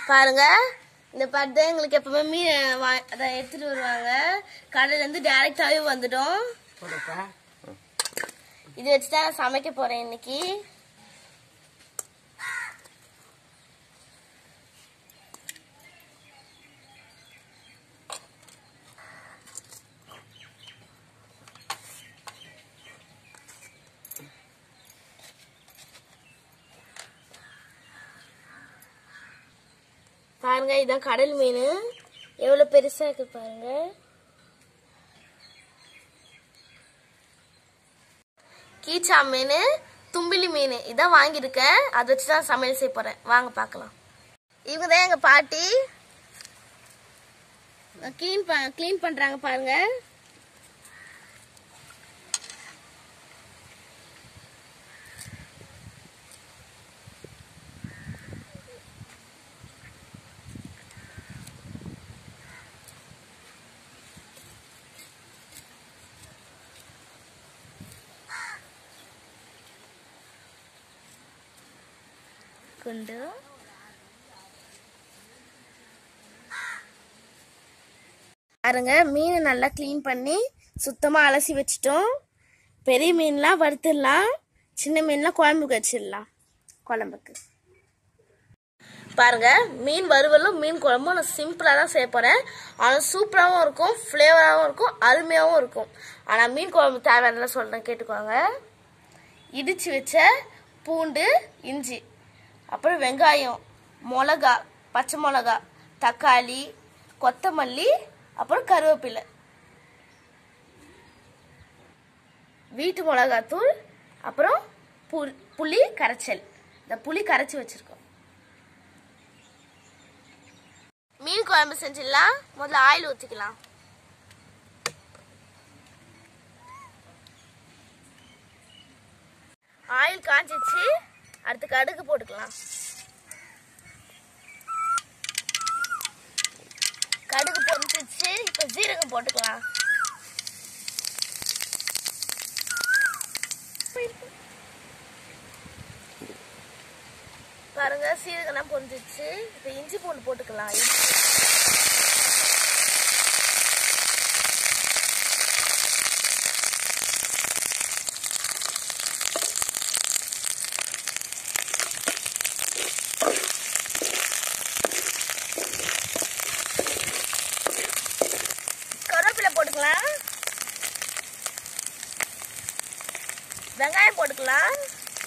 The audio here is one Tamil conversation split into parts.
பாருங்க இந்த பருத்தை எங்களுக்கு எப்பவுமே மீன் வா அதை எடுத்துட்டு வருவாங்க கடையில இருந்து டைரக்டாவே வந்துடும் போடுப்பா இது வச்சு தான் நான் சமைக்க போறேன் இன்னைக்கு பாருங்க இதான் கடல் மீன் எவ்வளவு பெருசா இருக்கு பாருங்க கீச்சா மீன் தும்பிலி மீன் இதான் வாங்கியிருக்கேன் அதை வச்சு தான் சமையல் செய்ய போறேன் வாங்க பார்க்கலாம் இவங்க தான் எங்க பாட்டி க்ளீன் க்ளீன் பண்றாங்க பாருங்க குண்டு பாருங்க மீனை நல்லா க்ளீன் பண்ணி சுத்தமா அலசி வச்சிட்டோம் பெரிய மீன்லாம் வறுத்துடலாம் சின்ன மீன்லாம் குழம்புக்கு வச்சிடலாம் குழம்புக்கு பாருங்க மீன் வறுவலும் மீன் குழம்பும் நான் சிம்பிளாக தான் செய்ய போகிறேன் ஆனால் சூப்பராகவும் இருக்கும் ஃப்ளேவராகவும் இருக்கும் அருமையாகவும் இருக்கும் ஆனால் மீன் குழம்பு தேவையானலாம் சொல்கிறேன் கேட்டுக்கோங்க இடிச்சு வச்ச பூண்டு இஞ்சி அப்புறம் வெங்காயம் மிளகா பச்சை மிளகா தக்காளி கொத்தமல்லி அப்புறம் கருவேப்பிலை வீட்டு மிளகாத்தூள் அப்புறம் புல் புளி கரைச்சல் இந்த புளி கரைச்சி வச்சிருக்கோம் மீன் குழம்பு செஞ்சிடலாம் முதல்ல ஆயில் ஊற்றிக்கலாம் ஆயில் காஞ்சிச்சு அடுத்து கடுகு போட்டுக்கலாம் கடுகு பொரிச்சிச்சு இப்போ ஜீரகம் போட்டுக்கலாம் பாருங்க சீரகம்லாம் பொரிஞ்சிச்சு இப்போ இஞ்சி பூண்டு போட்டுக்கலாம் கருவேப்பிலை போட்டுக்கலாம் வெங்காயம் போட்டுக்கலாம்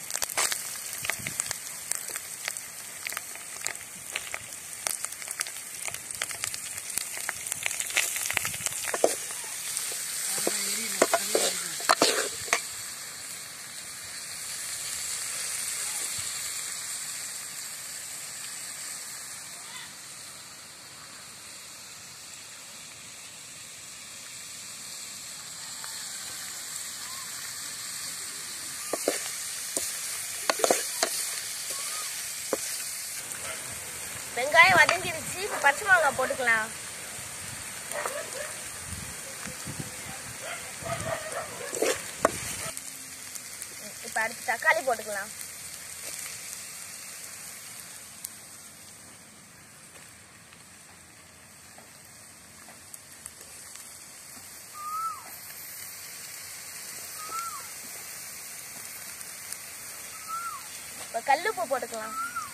வெங்காயம் வதங்கிருச்சு இப்போ பச்சை மிளகாய் போட்டுக்கலாம் இப்போ அடுத்து தக்காளி போட்டுக்கலாம் இப்போ கல்லுப்பு போட்டுக்கலாம்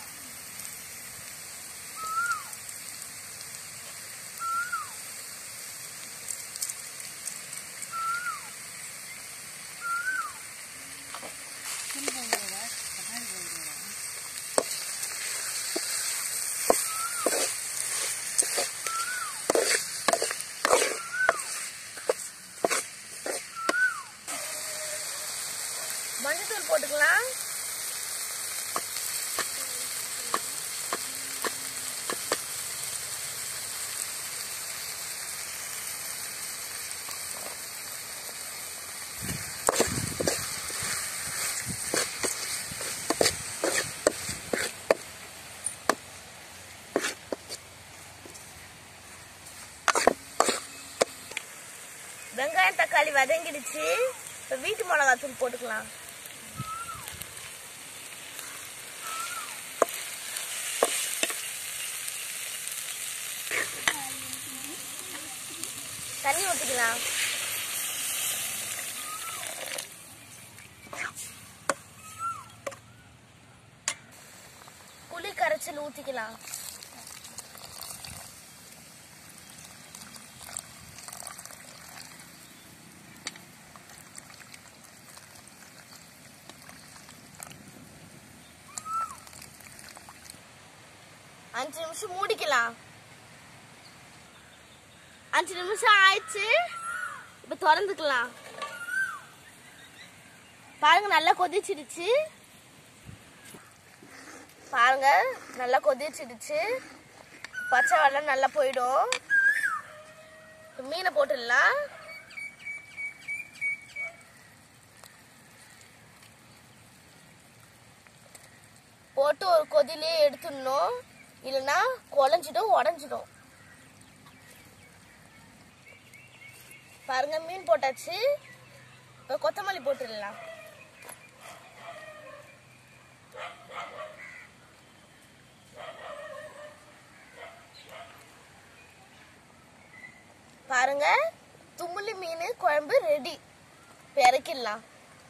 மஞ்சத்தூள் போட்டுக்கலாம் வெங்காயம் தக்காளி வதங்கிடுச்சு இப்போ வீட்டு மிளகாத்தூள் போட்டுக்கலாம் தண்ணி ஊற்றிக்கலாம் புளி கரைச்சல் ஊற்றிக்கலாம் அஞ்சு நிமிஷம் மூடிக்கலாம் அஞ்சு நிமிஷம் ஆயிடுச்சு இப்போ திறந்துக்கலாம் பாருங்க நல்லா கொதிச்சிடுச்சு பாருங்க நல்லா கொதிச்சிடுச்சு பச்சை வெள்ளம் நல்லா போயிடும் இப்ப மீனை போட்டுடலாம் போட்டு ஒரு கொதிலே எடுத்துடணும் இல்லைன்னா குழஞ்சிடும் உடஞ்சிடும் பாருங்க மீன் போட்டாச்சு இப்போ கொத்தமல்லி போட்டுடலாம் பாருங்க தும்முலி மீன் குழம்பு ரெடி இப்போ இறக்கிடலாம்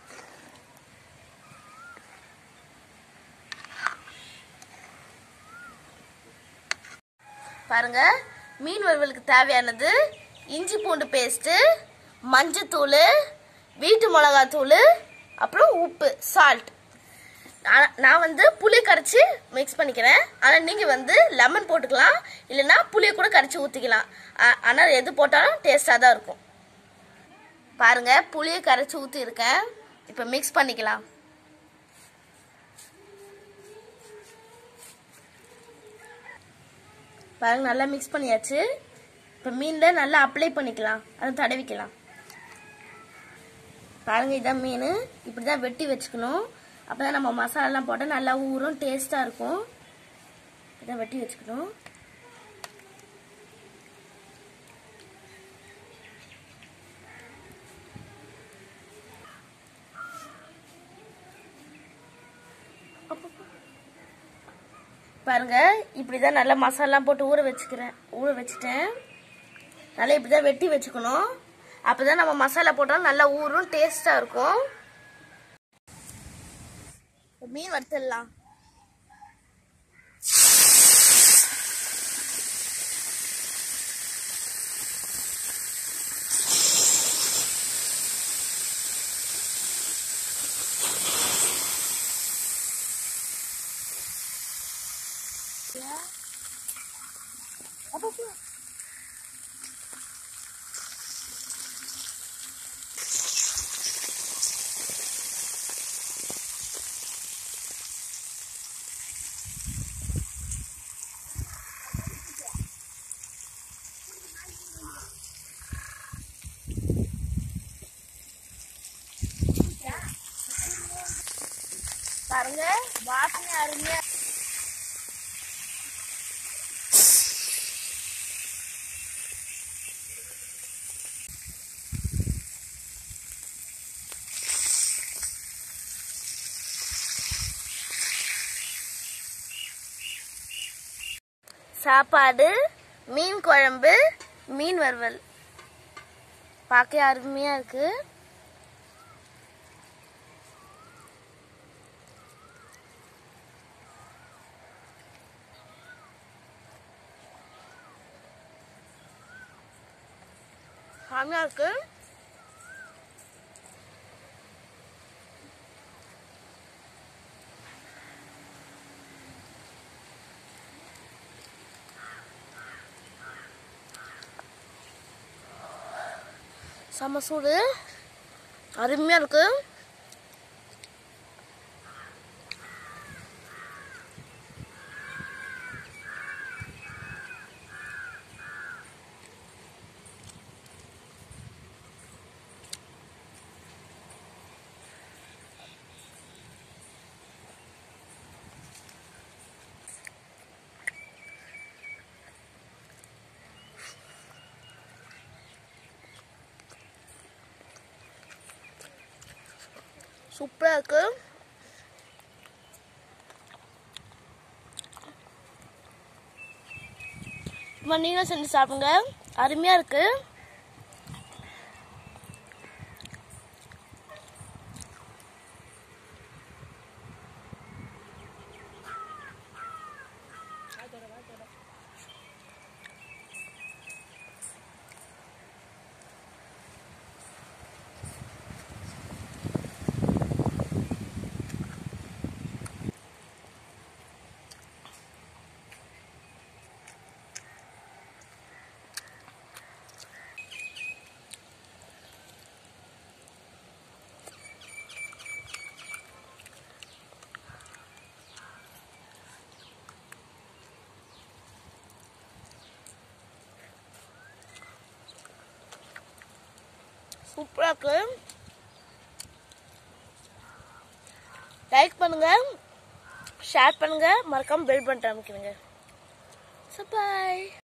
பாருங்க மீன் வறுவலுக்கு தேவையானது இஞ்சி பூண்டு பேஸ்ட்டு மஞ்சத்தூள் வீட்டு மிளகாத்தூள் அப்புறம் உப்பு சால்ட் நான் நான் வந்து புளி கரைச்சி மிக்ஸ் பண்ணிக்கிறேன் ஆனால் நீங்கள் வந்து லெமன் போட்டுக்கலாம் இல்லைன்னா புளியை கூட கரைச்சி ஊற்றிக்கலாம் ஆனால் எது போட்டாலும் டேஸ்ட்டாக தான் இருக்கும் பாருங்க புளியை கரைச்சி ஊற்றிருக்கேன் இப்போ மிக்ஸ் பண்ணிக்கலாம் பாருங்க நல்லா மிக்ஸ் பண்ணியாச்சு இப்போ மீனில் நல்லா அப்ளை பண்ணிக்கலாம் அதை தடவிக்கலாம் பாருங்க இதான் மீன் இப்படி தான் வெட்டி வச்சுக்கணும் அப்போ தான் நம்ம மசாலாலாம் போட்டால் நல்லா ஊறும் டேஸ்ட்டாக இருக்கும் இதான் வெட்டி வச்சுக்கணும் பாருங்க இப்படி தான் நல்லா மசாலாலாம் போட்டு ஊற வச்சுக்கிறேன் ஊற வச்சுட்டேன் நல்லா இப்படி தான் வெட்டி வச்சுக்கணும் அப்போ தான் நம்ம மசாலா போட்டாலும் நல்லா ஊறும் டேஸ்ட்டாக இருக்கும் மீன் வறுத்துடலாம் பாருங்க வாசனை அருமையா சாப்பாடு மீன் குழம்பு மீன் வறுவல் பார்க்க அருமையா இருக்கு செம்மையா இருக்கு செம்ம சூடு அருமையா இருக்கு சூப்பரா இருக்கு சும்மா நீங்களும் செஞ்சு சாப்பிடுங்க அருமையா இருக்கு சூப்பராக இருக்கு லைக் பண்ணுங்க ஷேர் பண்ணுங்க மறக்காம பெல் பட்டன் அமைக்கிறீங்க பாய்